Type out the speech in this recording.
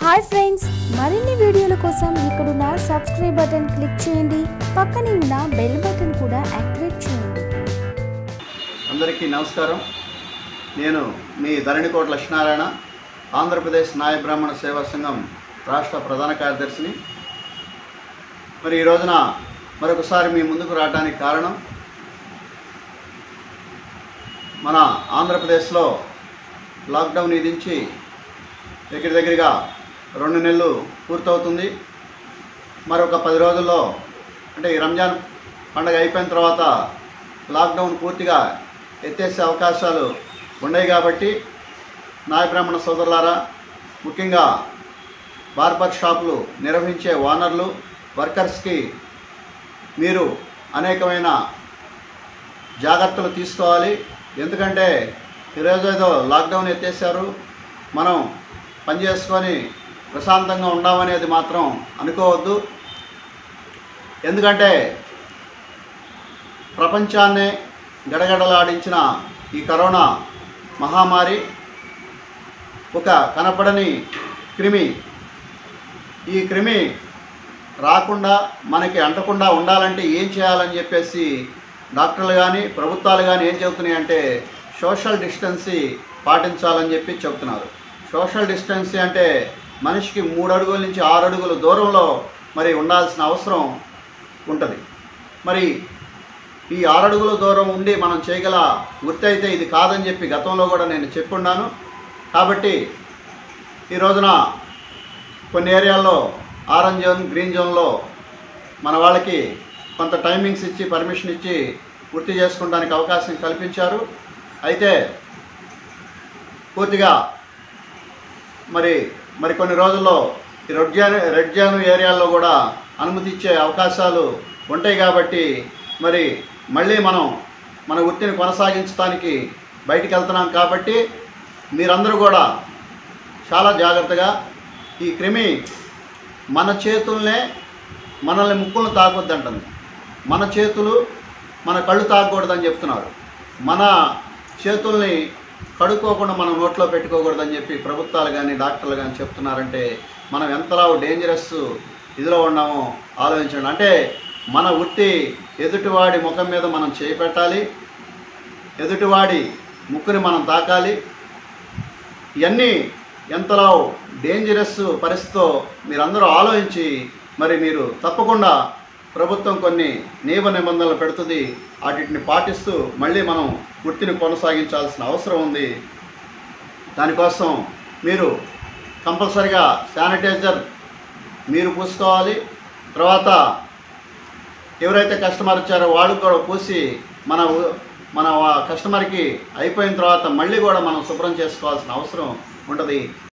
hi friends మరిన్ని వీడియోల కోసం ఇక్కడున్న సబ్స్క్రైబ్ బటన్ క్లిక్ చేయండి పక్కనే ఉన్న బెల్ బటన్ కూడా యాక్టివేట్ చేయండి అందరికీ నమస్కారం నేను మీ ధరణికోట లక్ష్మీనారాయణ ఆంధ్రప్రదేశ్ నాయ బ్రాహ్మణ సేవా సంఘం రాష్ట్ర ప్రధాన కార్యదర్శిని మరి ఈ రోజున మరొకసారి మీ ముందుకు రావడానికి కారణం మన ఆంధ్రప్రదేశ్లో లాక్డౌన్ విధించి దగ్గర దగ్గరగా రెండు నెలలు పూర్తవుతుంది మరొక పది రోజుల్లో అంటే ఈ రంజాన్ పండగ అయిపోయిన తర్వాత లాక్డౌన్ పూర్తిగా ఎత్తేసే అవకాశాలు ఉన్నాయి కాబట్టి నాయ బ్రాహ్మణ సోదరులారా ముఖ్యంగా బార్బర్ షాపులు నిర్వహించే ఓనర్లు వర్కర్స్కి మీరు అనేకమైన జాగ్రత్తలు తీసుకోవాలి ఎందుకంటే ఈరోజు ఏదో లాక్డౌన్ ఎత్తేసారు మనం పని చేసుకొని ప్రశాంతంగా ఉండామనేది మాత్రం అనుకోవద్దు ఎందుకంటే ప్రపంచాన్నే గడగడలాడించిన ఈ కరోనా మహమ్మారి ఒక కనపడని క్రిమి ఈ క్రిమి రాకుండా మనకి అంటకుండా ఉండాలంటే ఏం చేయాలని చెప్పేసి డాక్టర్లు కానీ ప్రభుత్వాలు కానీ ఏం చెబుతున్నాయి అంటే సోషల్ డిస్టెన్సీ పాటించాలని చెప్పి చెబుతున్నారు సోషల్ డిస్టెన్సీ అంటే మనిషికి మూడు అడుగుల నుంచి ఆరు అడుగుల దూరంలో మరి ఉండాల్సిన అవసరం ఉంటుంది మరి ఈ ఆరడుగుల దూరం ఉండి మనం చేయగల వృత్తి అయితే ఇది కాదని చెప్పి గతంలో కూడా నేను చెప్పున్నాను కాబట్టి ఈ రోజున కొన్ని ఏరియాల్లో ఆరెంజ్ జోన్ గ్రీన్ జోన్లో మన వాళ్ళకి కొంత టైమింగ్స్ ఇచ్చి పర్మిషన్ ఇచ్చి వృత్తి చేసుకోవడానికి అవకాశం కల్పించారు అయితే పూర్తిగా మరి మరి కొన్ని రోజుల్లో ఈ రెడ్ జాన్ రెడ్ జాన్ ఏరియాల్లో కూడా అనుమతి ఇచ్చే అవకాశాలు ఉంటాయి కాబట్టి మరి మళ్ళీ మనం మన వృత్తిని కొనసాగించడానికి బయటికి వెళ్తున్నాం కాబట్టి మీరందరూ కూడా చాలా జాగ్రత్తగా ఈ క్రిమి మన చేతుల్నే మనల్ని ముక్కులను తాకొద్దంటుంది మన చేతులు మన కళ్ళు తాకూడదని చెప్తున్నారు మన చేతుల్ని కడుక్కోకుండా మనం నోట్లో పెట్టుకోకూడదని చెప్పి ప్రభుత్వాలు కానీ డాక్టర్లు కానీ చెప్తున్నారంటే మనం ఎంతలా డేంజరస్ ఇదిలో ఉన్నామో ఆలోచించండి అంటే మన వృత్తి ఎదుటివాడి ముఖం మీద మనం చేపెట్టాలి ఎదుటివాడి ముక్కుని మనం తాకాలి ఇవన్నీ ఎంతలా డేంజరస్ పరిస్థితితో మీరందరూ ఆలోచించి మరి మీరు తప్పకుండా ప్రభుత్వం కొన్ని నియమ నిబంధనలు పెడుతుంది వాటిని పాటిస్తూ మళ్ళీ మనం వృత్తిని కొనసాగించాల్సిన అవసరం ఉంది దానికోసం మీరు కంపల్సరిగా శానిటైజర్ మీరు పూసుకోవాలి తర్వాత ఎవరైతే కస్టమర్ వచ్చారో వాళ్ళు కూడా పూసి మన ఊ- మన వా- కస్టమర్కి అయిపోయిన తర్వాత మళ్ళీ కూడా మనం శుభ్రం చేసుకోవాల్సిన అవసరం ఉంటుంది